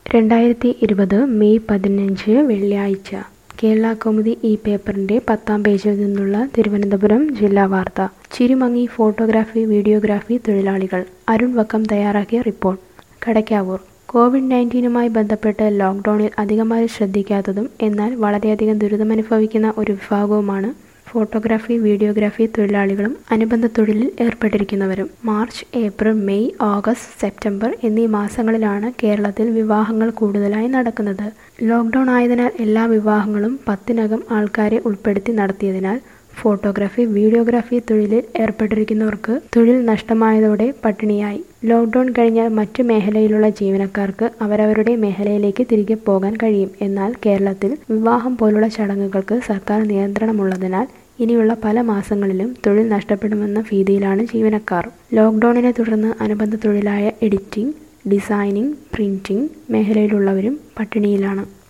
രണ്ടായിരത്തി ഇരുപത് മെയ് പതിനഞ്ച് വെള്ളിയാഴ്ച കേരള കൗമുദി ഈ പേപ്പറിന്റെ പത്താം പേജിൽ നിന്നുള്ള തിരുവനന്തപുരം ജില്ലാ വാർത്ത ചിരിമങ്ങി ഫോട്ടോഗ്രാഫി വീഡിയോഗ്രാഫി തൊഴിലാളികൾ അരുൺ വക്കം തയ്യാറാക്കിയ റിപ്പോർട്ട് കടയ്ക്കാവൂർ കോവിഡ് നയൻറ്റീനുമായി ബന്ധപ്പെട്ട് ലോക്ക്ഡൌണിൽ അധികമായി ശ്രദ്ധിക്കാത്തതും എന്നാൽ വളരെയധികം ദുരിതമനുഭവിക്കുന്ന ഒരു വിഭാഗവുമാണ് ഫോട്ടോഗ്രാഫി വീഡിയോഗ്രാഫി തൊഴിലാളികളും അനുബന്ധ തൊഴിലിൽ ഏർപ്പെട്ടിരിക്കുന്നവരും March April May August September എന്നീ മാസങ്ങളിലാണ് കേരളത്തിൽ വിവാഹങ്ങൾ കൂടുതലായി നടക്കുന്നത് ലോക്ക്ഡൌൺ ആയതിനാൽ എല്ലാ വിവാഹങ്ങളും പത്തിനകം ആൾക്കാരെ ഉൾപ്പെടുത്തി നടത്തിയതിനാൽ ഫോട്ടോഗ്രാഫി വീഡിയോഗ്രാഫി തൊഴിലിൽ ഏർപ്പെട്ടിരിക്കുന്നവർക്ക് തൊഴിൽ നഷ്ടമായതോടെ പട്ടിണിയായി ലോക്ക്ഡൌൺ കഴിഞ്ഞാൽ മറ്റു മേഖലയിലുള്ള ജീവനക്കാർക്ക് അവരവരുടെ മേഖലയിലേക്ക് തിരികെ പോകാൻ കഴിയും എന്നാൽ കേരളത്തിൽ വിവാഹം പോലുള്ള ചടങ്ങുകൾക്ക് സർക്കാർ നിയന്ത്രണമുള്ളതിനാൽ ഇനിയുള്ള പല മാസങ്ങളിലും തൊഴിൽ നഷ്ടപ്പെടുമെന്ന ഭീതിയിലാണ് ജീവനക്കാർ ലോക്ക്ഡൌണിനെ തുടർന്ന് അനുബന്ധ തൊഴിലായ എഡിറ്റിംഗ് ഡിസൈനിംഗ് പ്രിന്റിംഗ് മേഖലയിലുള്ളവരും പട്ടിണിയിലാണ്